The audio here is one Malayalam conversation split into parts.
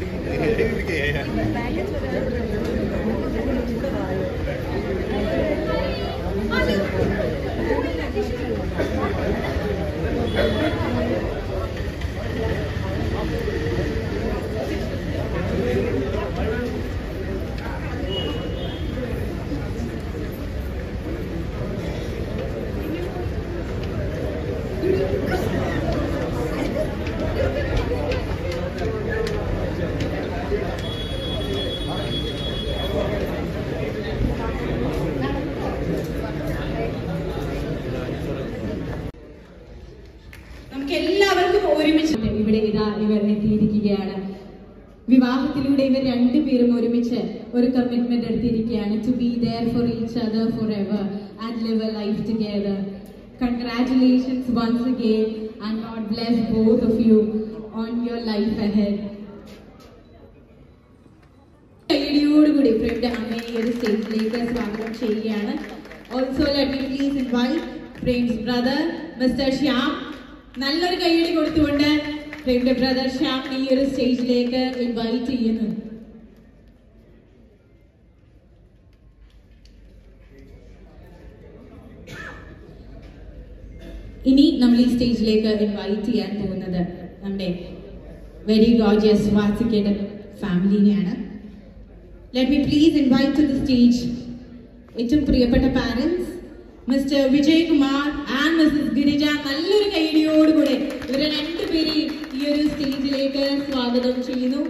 നമുക്ക് എല്ലാവർക്കും ഒരുമിച്ച് ഇവിടെ ഇതാ ഇവർ എത്തിയിരിക്കുകയാണ് വിവാഹത്തിലൂടെ ഇവർ രണ്ടുപേരും ഒരുമിച്ച് ഒരു കമ്മിറ്റ്മെന്റ് എടുത്തിരിക്കുകയാണ് to be there for each other forever and live a life together congratulations once again and God bless both of you on your life ahead കൈയടിയോടുകൂടി പ്രേമിന്റെ അമ്മയെ ഈ ഒരു സ്റ്റേജിലേക്ക് സ്വാഗതം ചെയ്യുകയാണ് also let me please invite Prem's brother mister Shyam നല്ലൊരു കൈയടി കൊടുത്തുകൊണ്ട് പ്രേമിന്റെ ബ്രദർ ശ്യാം ഈ ഒരു സ്റ്റേജിലേക്ക് ഇൻവൈറ്റ് ചെയ്യുന്നു ഇനി നമ്മൾ ഈ സ്റ്റേജിലേക്ക് ഇൻവൈറ്റ് ചെയ്യാൻ പോകുന്നത് നമ്മുടെ വെരി ഗോർജിയസ് വാസിക്കയുടെ ഫാമിലിനെയാണ് let me please invite to the stage ഏറ്റവും പ്രിയപ്പെട്ട parents mister Vijay Kumar and Mrs Girija നല്ലൊരു കൈയടിയോടുകൂടെ ഇവരെ രണ്ടുപേരെയും ഈ ഒരു സ്റ്റേജിലേക്ക് സ്വാഗതം ചെയ്യുന്നു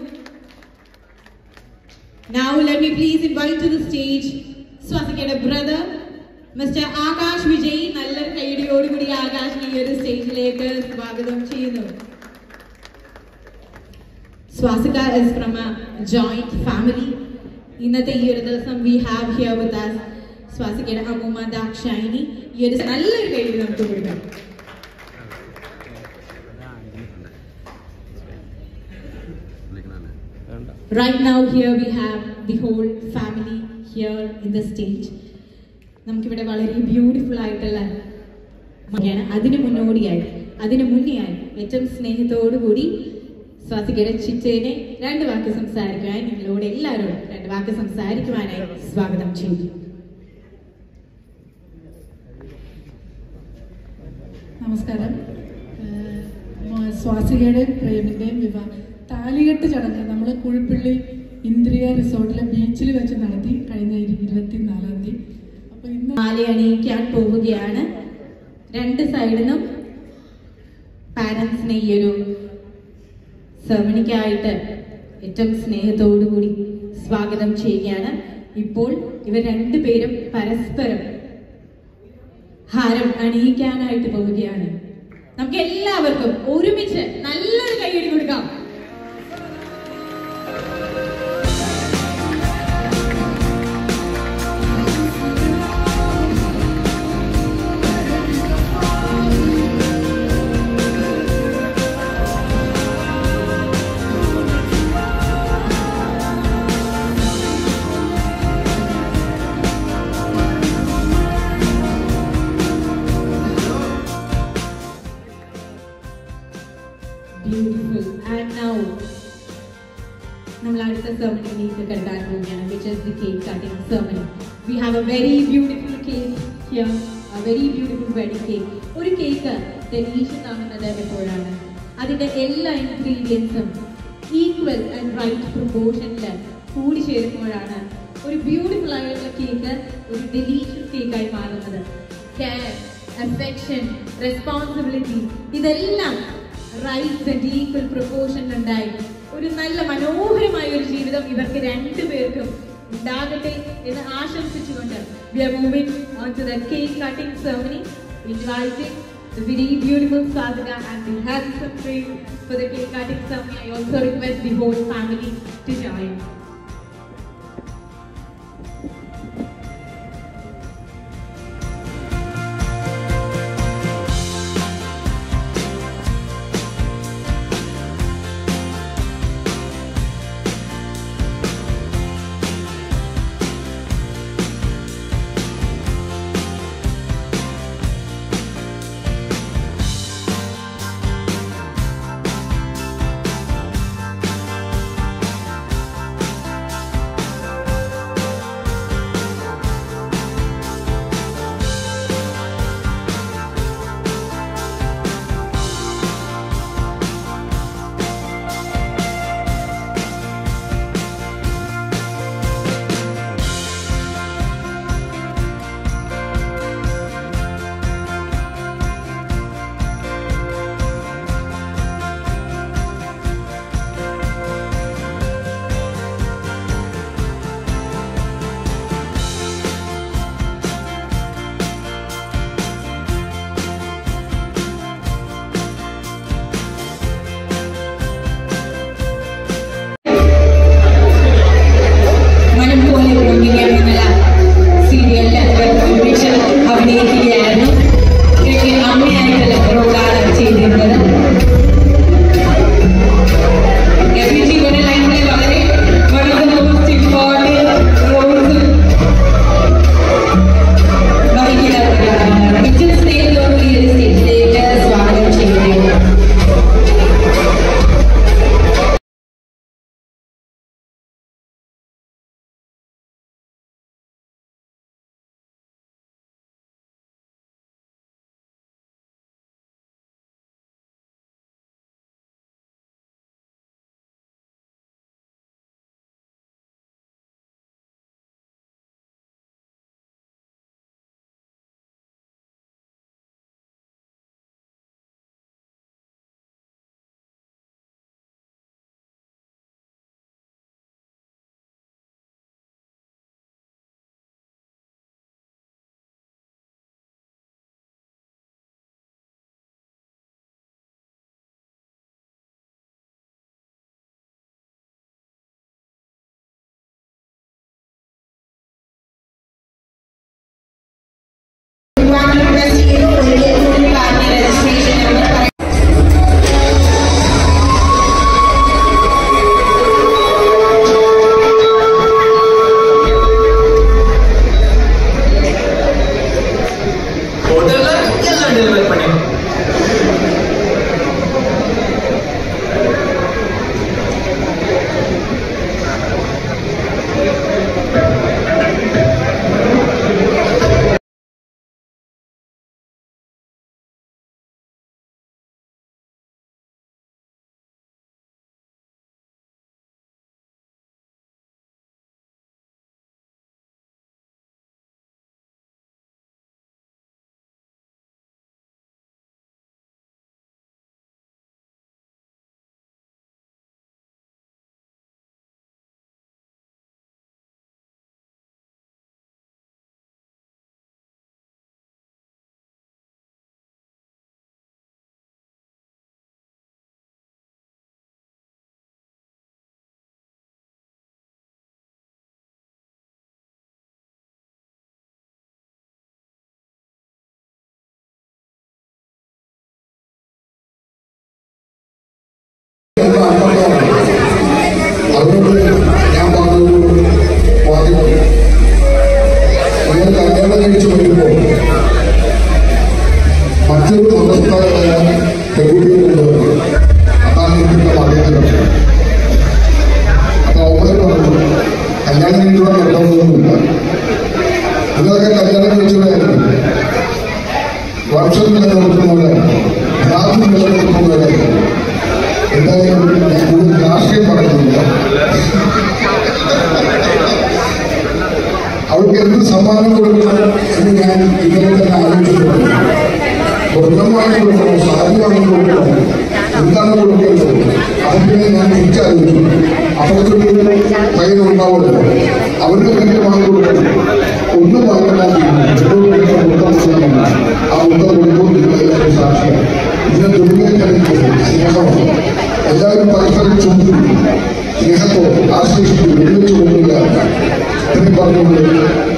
Now let me please invite to the stage സ്വാസിക്കയുടെ ബ്രദർ മിസ്റ്റർ ആകാശ് വിജയ് നല്ലൊരു കൈയടിയോടുകൂടി ആകാശിനെ ഈ ഒരു സ്റ്റേജിലേക്ക് സ്വാഗതം ചെയ്യുന്നു Swasika is from a joint family ഇന്നത്തെ ഈ ഒരു ദിവസം we have here with us സ്വാസികയുടെ അമ്മൂമ്മ ദാക്ഷായിനി ഈ ഒരു നല്ലൊരു കൈയ്യിൽ നമുക്ക് കൊടുക്കാം Right now here we have the whole family here in the stage. നമുക്കിവിടെ വളരെ ബ്യൂട്ടിഫുൾ ആയിട്ടുള്ള മകയാണ് അതിന് മുന്നോടിയായി അതിന് മുന്നെയായി ഏറ്റവും സ്നേഹത്തോടു കൂടി സ്വാസികയുടെ ചിറ്റേനെ രണ്ട് വാക്ക് സംസാരിക്കുവാൻ നിങ്ങളോട് എല്ലാവരോടും രണ്ട് വാക്ക് സംസാരിക്കുവാനായി സ്വാഗതം ചെയ്തു നമസ്കാരം ഏഹ് മ- സ്വാസികയുടെയും പ്രേമിന്റെയും വിവാഹ താലികെട്ട് ചടങ്ങ് നമ്മൾ കുഴിപ്പള്ളി ഇന്ദ്രിയ റിസോർട്ടിലെ ബീച്ചിൽ വെച്ച് നടത്തി കഴിഞ്ഞ ഇരു- ഇരുപത്തിനാലാം തീയതി അപ്പൊ ഇന്ന് മാല അണിയിക്കാൻ പോവുകയാണ് രണ്ട് സൈഡിലും പാരൻസിനെ ഈ ഒരു സെർമണിക്കായിട്ട് ഏറ്റവും സ്നേഹത്തോടു കൂടി സ്വാഗതം ചെയ്യുകയാണ് ഇപ്പോൾ ഇവർ രണ്ടുപേരും പരസ്പരം ഹാരം അണിയിക്കാനായിട്ട് പോവുകയാണ് നമുക്ക് എല്ലാവർക്കും ഒരുമിച്ച് നല്ലൊരു കൈയടി കൊടുക്കാം ബ്യൂട്ടിഫുൾ ആൻഡ് നൗ നമ്മൾ അടുത്ത സെർമണിയിലേക്ക് കടക്കാൻ പോവുകയാണ് which is the cake cutting ceremony we have a very beautiful cake here a very beautiful wedding cake ഒരു കേക്ക് ഡെലീഷ്യസ് ആകുന്നത് എപ്പോഴാണ് അതിന്റെ എല്ലാ ഇൻഗ്രീഡിയൻസും ഈക്വൽ ആൻഡ് റൈറ്റ് പ്രൊപ്പോർഷനിൽ കൂടി ചേരുമ്പോഴാണ് ഒരു ബ്യൂട്ടിഫുൾ ആയിട്ടുള്ള കേക്ക് ഒരു ഡെലീഷ്യസ് കേക്കായി മാറുന്നത് കെയർ അഫെക്ഷൻ റെസ്പോൺസിബിലിറ്റി ഇതെല്ലാം റൈറ്റ്സ് ആൻഡ് ഈക്വൽ പ്രൊപ്പോർഷൻ ഉണ്ടായി ഒരു നല്ല മനോഹരമായ ഒരു ജീവിതം ഇവർക്ക് രണ്ടുപേർക്കും ഉണ്ടാകട്ടെ എന്ന് ആശംസിച്ചുകൊണ്ട് we are moving on to the cake cutting ceremony inviting the very beautiful Sadhana and the handsome friend for the cake cutting ceremony. I also request the whole family to join. സമ്മാനം കൊടുക്കണം എന്ന് ഞാൻ ഇന്നലെ തന്നെ ആലോചിച്ചിട്ടുണ്ട് സ്വർണം വാങ്ങി കൊടുക്കണോ സാരി വാങ്ങി കൊടുക്കണോ എന്താണ് കൊടുക്കേണ്ടത് അതൊക്കെ ഞാൻ തിരിച്ചറിയിച്ചു അപ്പുറത്തൊരു പയ്യനുണ്ടാവുമല്ലോ അവരുടെ കയ്യിൽ വാങ്ങി കൊടുക്കണം ഒന്നും വാങ്ങാൻ ആ ഉത്തരം കൊടുക്കുമ്പോൾ നിങ്ങൾ എല്ലാവരും സാക്ഷിയാണ് ഇതിനെ ദുർബലപ്പെടുത്തുന്നത് സ്നേഹമാണ് എല്ലാവരും പരസ്പരം ചുമത്തും സ്നേഹത്തോടെ ആശ്ലേഷിക്കും ഒരുമിച്ച് കൊണ്ടില്ല ഇത്രയും പറഞ്ഞുകൊണ്ട്